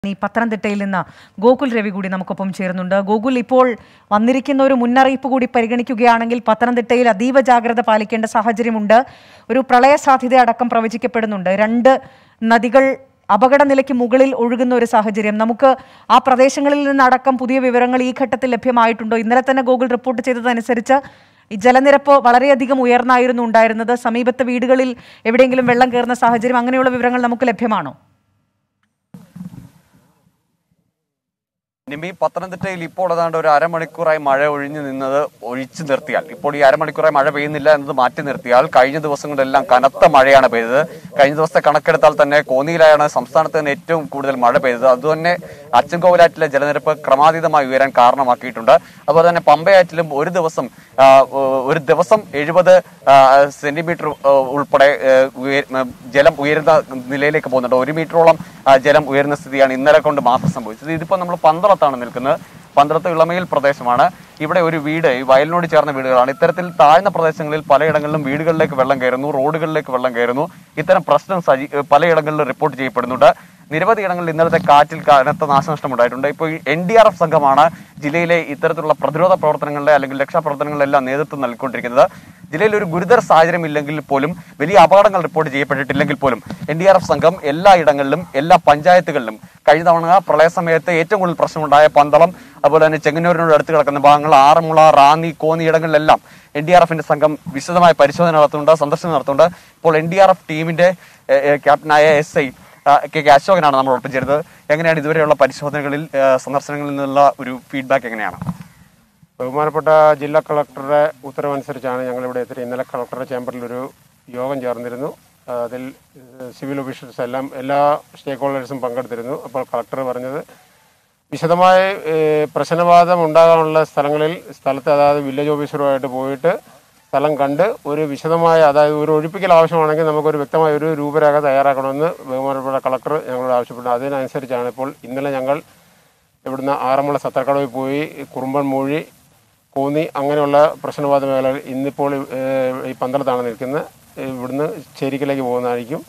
ഈ പത്തനംതിട്ടയിൽ നിന്ന് ഗോകുൽ രവി കൂടി നമുക്കൊപ്പം ചേരുന്നുണ്ട് ഗോകുൽ ഇപ്പോൾ വന്നിരിക്കുന്ന ഒരു മുന്നറിയിപ്പ് കൂടി പരിഗണിക്കുകയാണെങ്കിൽ പത്തനംതിട്ടയിൽ അതീവ ജാഗ്രത പാലിക്കേണ്ട സാഹചര്യമുണ്ട് ഒരു പ്രളയ സാധ്യത അടക്കം പ്രവചിക്കപ്പെടുന്നുണ്ട് രണ്ട് നദികൾ അപകട നിലയ്ക്ക് മുകളിൽ ഒഴുകുന്ന ഒരു സാഹചര്യം നമുക്ക് ആ പ്രദേശങ്ങളിൽ നിന്നടക്കം പുതിയ വിവരങ്ങൾ ഈ ഘട്ടത്തിൽ ലഭ്യമായിട്ടുണ്ടോ ഇന്നലെ തന്നെ ഗൂഗിൾ റിപ്പോർട്ട് ചെയ്തതനുസരിച്ച് ഈ ജലനിരപ്പ് വളരെയധികം ഉയർന്നായിരുന്നു ഉണ്ടായിരുന്നത് സമീപത്തെ വീടുകളിൽ എവിടെയെങ്കിലും വെള്ളം കയറുന്ന സാഹചര്യം അങ്ങനെയുള്ള വിവരങ്ങൾ നമുക്ക് ലഭ്യമാണോ നിമി പത്തനംതിട്ടയിൽ ഇപ്പോൾ ഏതാണ്ട് ഒരു അരമണിക്കൂറായി മഴ ഒഴിഞ്ഞു നിന്നത് ഒഴിച്ചു നിർത്തിയാൽ ഇപ്പോൾ ഈ അരമണിക്കൂറായി മഴ പെയ്യുന്നില്ല എന്നത് മാറ്റി നിർത്തിയാൽ കഴിഞ്ഞ ദിവസങ്ങളിലെല്ലാം കനത്ത മഴയാണ് പെയ്തത് കഴിഞ്ഞ ദിവസത്തെ കണക്കെടുത്താൽ തന്നെ കോന്നിയിലാണ് സംസ്ഥാനത്ത് തന്നെ ഏറ്റവും കൂടുതൽ മഴ പെയ്തത് അതുതന്നെ അച്ചൻകോവിലാറ്റിലെ ജലനിരപ്പ് ക്രമാതീതമായി ഉയരാൻ കാരണമാക്കിയിട്ടുണ്ട് അതുപോലെ തന്നെ പമ്പയാറ്റിലും ഒരു ദിവസം ആ, ഒരു ദിവസം എഴുപത് സെന്റിമീറ്റർ ഉൾപ്പെടെ ആ, ഉയ- ആ, ജലം ഉയരുന്ന നിലയിലേക്ക് പോകുന്നുണ്ട് ഒരു മീറ്ററോളം ആ, ജലം ഉയരുന്ന സ്ഥിതിയാണ് ഇന്നലെ കൊണ്ട് മാത്രം സംഭവിച്ചത് ഇതിപ്പോൾ നമ്മൾ പന്തളത്താണ് നിൽക്കുന്നത് പന്തളത്ത് ഇളമയിൽ പ്രദേശമാണ് ഇവിടെ ഒരു വീട് ഈ വയലിനോട് ചേർന്ന വീടുകളാണ് ഇത്തരത്തിൽ താഴ്ന്ന പ്രദേശങ്ങളിൽ പലയിടങ്ങളിലും വീടുകളിലേക്ക് വെള്ളം കയറുന്നു റോഡുകളിലേക്ക് വെള്ളം കയറുന്നു ഇത്തരം പ്രശ്നം സജി പലയിടങ്ങളിലും റിപ്പോർട്ട് ചെയ്യപ്പെടുന്നുണ്ട് നിരവധി ഇടങ്ങളിൽ ഇന്നലത്തെ കാറ്റിൽ കനത്ത നാശനഷ്ടം ഉണ്ടായിട്ടുണ്ട് ഇപ്പോൾ എൻ ഡി ആർ എഫ് സംഘമാണ് ജില്ലയിലെ ഇത്തരത്തിലുള്ള പ്രതിരോധ പ്രവർത്തനങ്ങളുടെ അല്ലെങ്കിൽ രക്ഷാപ്രവർത്തനങ്ങളിലെല്ലാം നേതൃത്വം നൽകിക്കൊണ്ടിരിക്കുന്നത് ജില്ലയിൽ ഒരു ഗുരുതര സാഹചര്യം ഇല്ലെങ്കിൽ പോലും വലിയ അപകടങ്ങൾ റിപ്പോർട്ട് ചെയ്യപ്പെട്ടിട്ടില്ലെങ്കിൽ പോലും എൻ ഡി ആർ എഫ് സംഘം എല്ലാ ഇടങ്ങളിലും എല്ലാ പഞ്ചായത്തുകളിലും കഴിഞ്ഞ തവണ പ്രളയ സമയത്ത് ഏറ്റവും കൂടുതൽ പ്രശ്നമുണ്ടായ പന്തളം അതുപോലെ തന്നെ ചെങ്ങന്നൂരിനോട് അടുത്ത് കിടക്കുന്ന ഭാഗങ്ങൾ ആറന്മുള റാന്നി കോന്നി ഇടങ്ങളിലെല്ലാം എൻ ഡി ആർ എഫിന്റെ സംഘം വിശദമായ പരിശോധന നടത്തുന്നുണ്ട് സന്ദർശനം നടത്തുന്നുണ്ട് ഇപ്പോൾ എൻ ഡി ആർ എഫ് ടീമിന്റെ ഏഹ്, ഏഹ്, ക്യാപ്റ്റനായ എസ് ഐ കെ കെ അശോകനാണ് നമ്മൾ ഒപ്പം ചേരുന്നത് എങ്ങനെയാണ് ഇതുവരെയുള്ള പരിശോധനകളിൽ ഏഹ്, സന്ദർശനങ്ങളിൽ നിന്നുള്ള ഒരു ഫീഡ്ബാക്ക് എങ്ങനെയാണ് ബഹുമാനപ്പെട്ട ജില്ലാ കളക്ടറുടെ ഉത്തരവനുസരിച്ചാണ് ഞങ്ങളിവിടെ എത്തി ഇന്നലെ കളക്ടറുടെ ചേംബറിൽ ഒരു യോഗം ചേർന്നിരുന്നു ആ, അതിൽ ഏഹ്, സിവിൽ ഓഫീസേഴ്സ് എല്ലാം എല്ലാ സ്റ്റേക്ക് ഹോൾഡേഴ്സും പങ്കെടുത്തിരുന്നു അപ്പോൾ കളക്ടർ പറഞ്ഞത് വിശദമായ ഏഹ്, പ്രശ്നബാധം ഉണ്ടാകാനുള്ള സ്ഥലങ്ങളിൽ സ്ഥലത്ത് അതായത് വില്ലേജ് ഓഫീസറുമായിട്ട് പോയിട്ട് സ്ഥലം കണ്ട് ഒരു വിശദമായ അതായത് ഒരു ഒഴിപ്പിക്കൽ ആവശ്യമാണെങ്കിൽ നമുക്കൊരു വ്യക്തമായ ഒരു രൂപരേഖ തയ്യാറാക്കണമെന്ന് ബഹുമാനപ്പെട്ട കളക്ടർ ഞങ്ങളോട് ആവശ്യപ്പെട്ടു അതിനനുസരിച്ചാണ് ഇപ്പോൾ ഇന്നലെ ഞങ്ങൾ ഇവിടുന്ന് ആറന്മുള സത്രക്കടവിൽ പോയി കുറുമ്പൻ മൂഴി കോന്നി അങ്ങനെയുള്ള പ്രശ്നബാധ മേഖലകൾ ഇന്നിപ്പോൾ ഏഹ്, ഈ പന്തളത്താണ് നിൽക്കുന്നത് ഇവിടുന്ന് ചേരിക്കലേക്ക് പോകുന്നതായിരിക്കും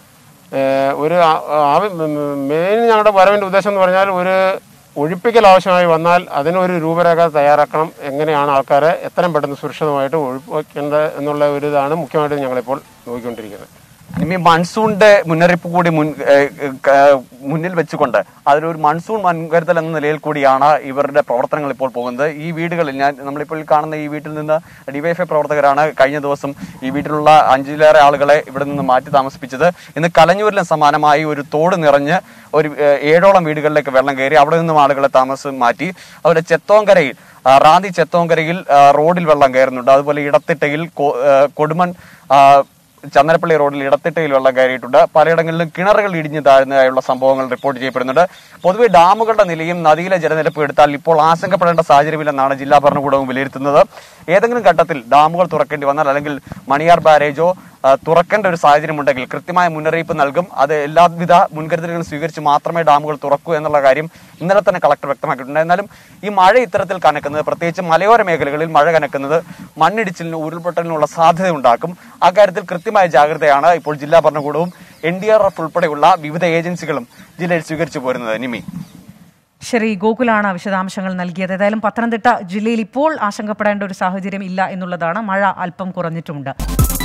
ഏഹ്, ഒരു ആ- ആവ- മെയിൻ ഞങ്ങളുടെ വരവിൻ്റെ ഉദ്ദേശം എന്ന് പറഞ്ഞാൽ ഒരു ഒഴിപ്പിക്കൽ ആവശ്യമായി വന്നാൽ അതിനൊരു രൂപരേഖ തയ്യാറാക്കണം എങ്ങനെയാണ് ആൾക്കാരെ എത്രയും പെട്ടെന്ന് സുരക്ഷിതമായിട്ട് ഒഴിപ്പിക്കേണ്ടത് എന്നുള്ള ഒരു ഇതാണ് മുഖ്യമായിട്ടും ഞങ്ങളിപ്പോൾ നോക്കിക്കൊണ്ടിരിക്കുന്നത് ഇനി മൺസൂണിന്റെ മുന്നറിയിപ്പ് കൂടി മുൻ ഏഹ്, ഏഹ്, ക- മുന്നിൽ വെച്ചുകൊണ്ട് അതിലൊരു മൺസൂൺ മുൻകരുതൽ എന്ന നിലയിൽ കൂടിയാണ് ഇവരുടെ പ്രവർത്തനങ്ങൾ ഇപ്പോൾ പോകുന്നത് ഈ വീടുകളിൽ ഞാൻ നമ്മളിപ്പോൾ ഈ കാണുന്ന ഈ വീട്ടിൽ നിന്ന് ഡിവൈഎഫ്ഐ പ്രവർത്തകരാണ് കഴിഞ്ഞ ദിവസം ഈ വീട്ടിലുള്ള അഞ്ചിലേറെ ആളുകളെ ഇവിടെ നിന്ന് മാറ്റി താമസിപ്പിച്ചത് ഇന്ന് കലഞ്ഞൂരിലും സമാനമായി ഒരു തോട് നിറഞ്ഞ് ഒരു ഏഹ്, ഏഴോളം വീടുകളിലേക്ക് വെള്ളം കയറി അവിടെ നിന്നും ആളുകളെ താമസം മാറ്റി അതുപോലെ ചെത്തോങ്കരയിൽ ആ, റാന്നി ചെത്തോങ്കരയിൽ ആ, റോഡിൽ വെള്ളം കയറുന്നുണ്ട് അതുപോലെ ഇടത്തിട്ടയിൽ കൊ- ഏഹ്, കൊടുമൺ ആ, ചന്ദനപ്പള്ളി റോഡിൽ ഇടത്തിട്ടയിൽ വെള്ളം കയറിയിട്ടുണ്ട് പലയിടങ്ങളിലും കിണറുകൾ ഇടിഞ്ഞു താഴ്ന്നതായുള്ള സംഭവങ്ങൾ റിപ്പോർട്ട് ചെയ്യപ്പെടുന്നുണ്ട് പൊതുവെ ഡാമുകളുടെ നിലയും നദിയിലെ ജലനിരപ്പ് എടുത്താൽ ഇപ്പോൾ ആശങ്കപ്പെടേണ്ട സാഹചര്യമില്ലെന്നാണ് ജില്ലാ ഭരണകൂടവും വിലയിരുത്തുന്നത് ഏതെങ്കിലും ഘട്ടത്തിൽ ഡാമുകൾ തുറക്കേണ്ടി വന്നാൽ അല്ലെങ്കിൽ മണിയാർ ബാരേജോ ആ, തുറക്കേണ്ട ഒരു സാഹചര്യം ഉണ്ടെങ്കിൽ കൃത്യമായ മുന്നറിയിപ്പ് നൽകും അത് എല്ലാവിധ മുൻകരുതലുകളും സ്വീകരിച്ച് മാത്രമേ ഡാമുകൾ തുറക്കൂ എന്നുള്ള കാര്യം ഇന്നലെ തന്നെ കളക്ടർ വ്യക്തമാക്കിയിട്ടുണ്ട് എന്നാലും ഈ മഴ ഇത്തരത്തിൽ കനക്കുന്നത് പ്രത്യേകിച്ച് മലയോര മേഖലകളിൽ മഴ കനക്കുന്നത് മണ്ണിടിച്ചിലിനും ഉരുൾപൊട്ടലിനുള്ള സാധ്യത ഉണ്ടാക്കും അക്കാര്യത്തിൽ കൃത്യമായ ജാഗ്രതയാണ് ഇപ്പോൾ ജില്ലാ ഭരണകൂടവും എൻ ഡി ആർ എഫ് ഉൾപ്പെടെയുള്ള വിവിധ ഏജൻസികളും ജില്ലയിൽ സ്വീകരിച്ചു പോരുന്നത് നിമി ശരി ഗോകുലാണ് വിശദാംശങ്ങൾ നൽകിയത് ഏതായാലും പത്തനംതിട്ട ജില്ലയിൽ ഇപ്പോൾ ആശങ്കപ്പെടേണ്ട ഒരു സാഹചര്യം ഇല്ല എന്നുള്ളതാണ് മഴ അല്പം കുറഞ്ഞിട്ടുമുണ്ട്